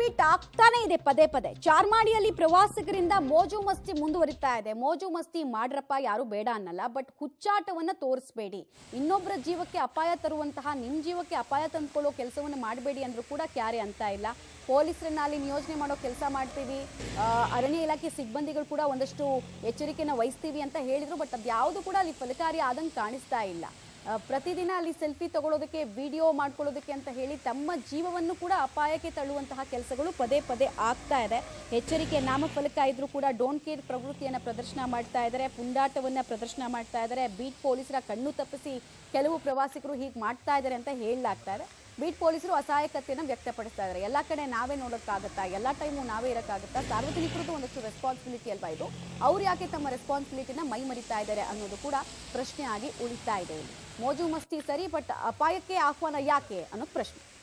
repeat ಆಗ್ತಾನೆ ಇದೆ ಪದೇ ಪದೇ ಚಾರ್ಮಾಡಿಯಲ್ಲಿ ಪ್ರವಾಸಿಗರಿಂದ ಮೋಜು ಮಸ್ತಿ ಮುಂದುವರಿತಾ ಇದೆ ಮೋಜು ಮಸ್ತಿ ಮಾಡ್ರಪ್ಪ ಯಾರು ಬೇಡ ಅನ್ನಲ್ಲ ಬಟ್ ಹುಚ್ಚಾಟವನ್ನ ತೋರಿಸ್ಬೇಡಿ ಇನ್ನೊಬ್ಬರ ಜೀವಕ್ಕೆ ಅಪಾಯ ತರುವಂತಹ ನಿಮ್ ಜೀವಕ್ಕೆ ಅಪಾಯ ತಂದ್ಕೊಳ್ಳೋ ಕೆಲಸವನ್ನು ಮಾಡಬೇಡಿ ಅಂದ್ರೂ ಕೂಡ ಕ್ಯಾರೆ ಅಂತ ಇಲ್ಲ ಪೊಲೀಸರನ್ನ ಅಲ್ಲಿ ನಿಯೋಜನೆ ಮಾಡೋ ಕೆಲಸ ಮಾಡ್ತೀವಿ ಆ, ಅರಣ್ಯ ಇಲಾಖೆ ಸಿಬ್ಬಂದಿಗಳು ಕೂಡ ಒಂದಷ್ಟು ಎಚ್ಚರಿಕೆನ ವಹಿಸ್ತೀವಿ ಅಂತ ಹೇಳಿದ್ರು ಬಟ್ ಅದ್ಯಾವುದು ಕೂಡ ಅಲ್ಲಿ ಫಲಕಾರಿ ಆದಂಗೆ ಕಾಣಿಸ್ತಾ ಇಲ್ಲ ಆ, ಪ್ರತಿದಿನ ಅಲ್ಲಿ ಸೆಲ್ಫಿ ತಗೊಳ್ಳೋದಕ್ಕೆ ವಿಡಿಯೋ ಮಾಡ್ಕೊಳ್ಳೋದಕ್ಕೆ ಅಂತ ಹೇಳಿ ತಮ್ಮ ಜೀವವನ್ನು ಕೂಡ ಅಪಾಯಕ್ಕೆ ತಳ್ಳುವಂತಹ ಕೆಲಸಗಳು ಪದೇ ಪದೇ ಆಗ್ತಾ ಇದೆ ಎಚ್ಚರಿಕೆ ನಾಮಫಲಕ ಇದ್ರೂ ಕೂಡ ಡೋಂಟ್ ಕೇರ್ ಪ್ರವೃತ್ತಿಯನ್ನು ಪ್ರದರ್ಶನ ಮಾಡ್ತಾ ಇದ್ದಾರೆ ಪುಂಡಾಟವನ್ನು ಪ್ರದರ್ಶನ ಮಾಡ್ತಾ ಇದ್ದಾರೆ ಬೀಟ್ ಪೊಲೀಸರ ಕಣ್ಣು ತಪ್ಪಿಸಿ ಕೆಲವು ಪ್ರವಾಸಿಗರು ಹೀಗೆ ಮಾಡ್ತಾ ಇದ್ದಾರೆ ಅಂತ ಹೇಳಲಾಗ್ತಾ ಇದೆ ಬೀಟ್ ಪೊಲೀಸರು ಅಸಹಾಯಕತೆಯನ್ನು ವ್ಯಕ್ತಪಡಿಸ್ತಾ ಇದ್ದಾರೆ ಎಲ್ಲ ಕಡೆ ನಾವೇ ನೋಡೋಕ್ಕಾಗತ್ತಾ ಎಲ್ಲ ಟೈಮು ನಾವೇ ಇರೋಕ್ಕಾಗತ್ತಾ ಸಾರ್ವಜನಿಕರದ್ದು ಒಂದಷ್ಟು ರೆಸ್ಪಾನ್ಸಿಬಿಲಿಟಿ ಅಲ್ವಾ ಇದು ಅವ್ರು ಯಾಕೆ ತಮ್ಮ ರೆಸ್ಪಾನ್ಸಿಬಿಲಿಟಿನ ಮೈ ಮರಿತಾ ಇದ್ದಾರೆ ಅನ್ನೋದು ಕೂಡ ಪ್ರಶ್ನೆ ಆಗಿ ಉಳಿತಾ ಇದೆ ಇಲ್ಲಿ ಮೋಜು ಮಸ್ತಿ ಸರಿ ಬಟ್ ಅಪಾಯಕ್ಕೆ ಆಹ್ವಾನ ಯಾಕೆ ಅನ್ನೋದು ಪ್ರಶ್ನೆ